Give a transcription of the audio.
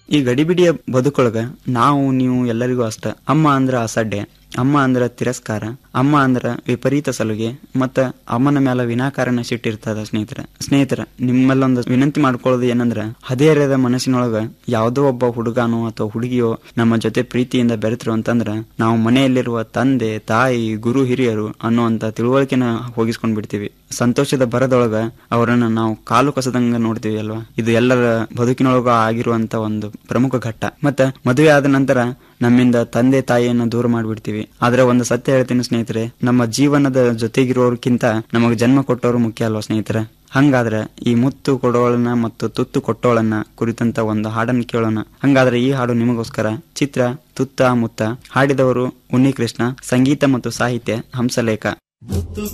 ಈ ಗಡಿಬಿಡಿಯ ಬದುಕೊಳಗ ನಾವು ನೀವು ಎಲ್ಲರಿಗೂ ಅಷ್ಟ ಅಮ್ಮ ಅಂದ್ರ ಅಸಡ್ಡೆ ಅಮ್ಮ ಅಂದ್ರ ತಿರಸ್ಕಾರ ಅಮ್ಮ ಅಂದ್ರ ವಿಪರೀತ ಸಲುಗೆ ಮತ್ತ ಅಮ್ಮನ ಮೇಲೆ ವಿನಾಕಾರಣ ಸಿಟ್ಟಿರ್ತದ ಸ್ನೇಹಿತರ ಸ್ನೇಹಿತರ ನಿಮ್ಮಲ್ಲೊಂದು ವಿನಂತಿ ಮಾಡ್ಕೊಳ್ಳೋದು ಏನಂದ್ರ ಹದಿಹರೆಯದ ಮನಸ್ಸಿನೊಳಗ ಯಾವ್ದೋ ಒಬ್ಬ ಹುಡುಗನೋ ಅಥವಾ ಹುಡುಗಿಯೋ ನಮ್ಮ ಜೊತೆ ಪ್ರೀತಿಯಿಂದ ಬೆರೆತರು ಅಂತಂದ್ರ ನಾವು ಮನೆಯಲ್ಲಿರುವ ತಂದೆ ತಾಯಿ ಗುರು ಹಿರಿಯರು ಅನ್ನುವಂತ ತಿಳುವಳಿಕೆನ ಹೋಗಿಸ್ಕೊಂಡ್ ಬಿಡ್ತೀವಿ ಸಂತೋಷದ ಬರದೊಳಗ ಅವರನ್ನ ನಾವು ಕಾಲು ಕಸದಂಗ ನೋಡ್ತೀವಿ ಅಲ್ವಾ ಇದು ಎಲ್ಲರ ಬದುಕಿನೊಳಗ ಆಗಿರುವಂತ ಒಂದು ಪ್ರಮುಖ ಘಟ್ಟ ಮತ್ತ ಮದುವೆ ಆದ ನಂತರ ನಮ್ಮಿಂದ ತಂದೆ ತಾಯಿಯನ್ನ ದೂರ ಮಾಡ್ಬಿಡ್ತೀವಿ ಆದ್ರೆ ಒಂದು ಸತ್ಯ ಹೇಳ್ತೀನಿ ಸ್ನೇಹಿತರೆ ನಮ್ಮ ಜೀವನದ ಜೊತೆಗಿರೋರ್ಕಿಂತ ನಮಗ್ ಜನ್ಮ ಕೊಟ್ಟವರು ಮುಖ್ಯ ಅಲ್ವಾ ಸ್ನೇಹಿತರೆ ಹಂಗಾದ್ರೆ ಈ ಮುತ್ತು ಕೊಡೋಳನ್ನ ಮತ್ತು ತುತ್ತು ಕೊಟ್ಟೋಳನ್ನ ಕುರಿತಂತ ಒಂದು ಹಾಡನ್ನು ಕೇಳೋಣ ಹಂಗಾದ್ರೆ ಈ ಹಾಡು ನಿಮಗೋಸ್ಕರ ಚಿತ್ರ ತುತ್ತ ಮುತ್ತ ಹಾಡಿದವರು ಉನ್ನಿಕೃಷ್ಣ ಸಂಗೀತ ಮತ್ತು ಸಾಹಿತ್ಯ ಹಂಸಲೇಖ